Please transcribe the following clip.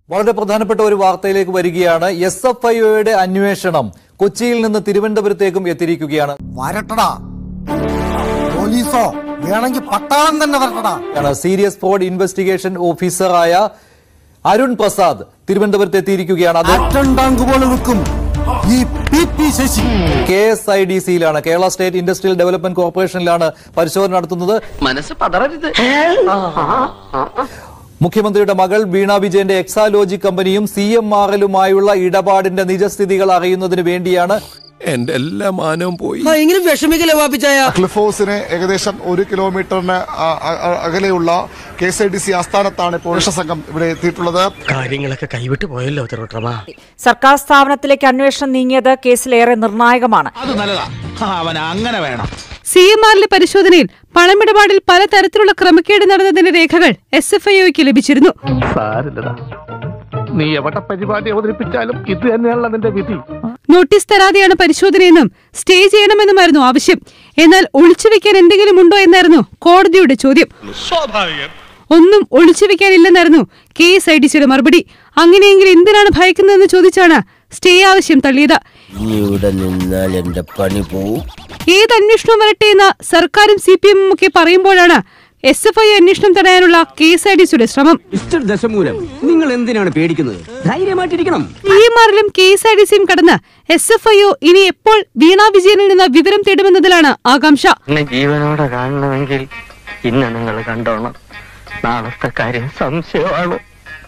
വളരെ പ്രധാനപ്പെട്ട ഒരു വാർത്തയിലേക്ക് വരികയാണ് എസ് എഫ് ഐയുടെ അന്വേഷണം കൊച്ചിയിൽ നിന്ന് തിരുവനന്തപുരത്തേക്കും എത്തിയിരിക്കുകയാണ് വരട്ടടാ പോലീസോ വേണമെങ്കിൽ പട്ടാളം തന്നെ വരട്ടടാ ആണ് സീരിയസ് ഫ്രോഡ് ഇൻവെസ്റ്റിഗേഷൻ ഓഫീസറായ അരുൺ പ്രസാദ് തിരുവനന്തപുരത്ത് എത്തിയിരിക്കുകയാണ് അത് ആക്ഷൻ ടാങ്ക് പോലെ നിൽക്കും ഈ P P Sasi K S I D സിയിലാണ് കേരള സ്റ്റേറ്റ് ഇൻഡസ്ട്രിയൽ ഡെവലപ്മെന്റ് കോർപ്പറേഷനിലാണ് പരിശോധന നടത്തുന്നത് മനസ്സ് പതറരുത് മുഖ്യമന്ത്രിയുടെ മകൾ വീണ വിജയന്റെ എക്സാലോജി കമ്പനിയും സി എം ആർ എല്ലുമായുള്ള ഇടപാടിന്റെ നിജസ്ഥിതികൾ അറിയുന്നതിന് വേണ്ടിയാണ് എന്റെ എല്ലാ മാനവും പോയി ഭയങ്കര വിഷമിക്കല്ലേ വാപ്പിച്ചായ ക്ലിഫ് ഹൗസിന് ഏകദേശം ഒരു കിലോമീറ്ററിന് അ- അ- അകലെയുള്ള K S I D C ആസ്ഥാനത്താണ് ഇപ്പോൾ അന്വേഷണ സംഘം ഇവിടെ എത്തിയിട്ടുള്ളത് കാര്യങ്ങളൊക്കെ കൈവിട്ട് പോയല്ലോ തിരുവട്ടമാ സർക്കാർ സ്ഥാപനത്തിലേക്ക് അന്വേഷണം നീങ്ങിയത് കേസിലേറെ നിർണായകമാണ് അത് നല്ലതാ അവൻ അങ്ങനെ വേണം സി എം ആറിലെ പരിശോധനയിൽ പണമിടപാടിൽ പലതരത്തിലുള്ള ക്രമക്കേട് നടന്നതിന്റെ രേഖകൾ എസ് എഫ് ഐഒക്ക് ലഭിച്ചിരുന്നു സാരില്ലടാ നീ എവിടെ പരിപാടി അവതരിപ്പിച്ചാലും ഇത് തന്നെയാണല്ലോ നിന്റെ വിധി നോട്ടീസ് തരാതെയാണ് പരിശോധനയെന്നും സ്റ്റേ ചെയ്യണമെന്നുമായിരുന്നു ആവശ്യം എന്നാൽ ഒളിച്ചുവെക്കാൻ എന്തെങ്കിലും ഉണ്ടോ എന്നായിരുന്നു കോടതിയുടെ ചോദ്യം ഒന്നും ഒളിച്ചുവെക്കാനില്ലെന്നായിരുന്നു കെ എസ് ഐ ഡി സിയുടെ മറുപടി അങ്ങനെയെങ്കിൽ എന്തിനാണ് ഭയക്കുന്നതെന്ന് ചോദിച്ചാണ് സ്റ്റേ ആവശ്യം തള്ളിയത് ഇവിടെ നിന്നാൽ എന്റെ പണി പോവും ഏത് അന്വേഷണവും വരട്ടെ എന്ന് സർക്കാരും സി പി എമ്മും ഒക്കെ പറയുമ്പോഴാണ് എസ് എഫ് ഐ അന്വേഷണം തടയാനുള്ള കെ എസ് ഐ ഡി സിയുടെ ശ്രമം മിസ്റ്റർ ദശമൂലം നിങ്ങൾ എന്തിനാണ് പേടിക്കുന്നത് ധൈര്യമായിട്ടിരിക്കണം സി എം ആറിലും കെ എസ് ഐ ഡി സിയും കടന്ന് എസ് എഫ് ഐ ഒ ഇനി എപ്പോൾ വീണ വിജയനിൽ നിന്ന് വിവരം തേടുമെന്നതിലാണ് ആകാംക്ഷ എന്നെ ജീവനോടെ കാണണമെങ്കിൽ ഇന്ന് നിങ്ങൾ കണ്ടോണം നാളത്തെ കാര്യം സംശയമാണ്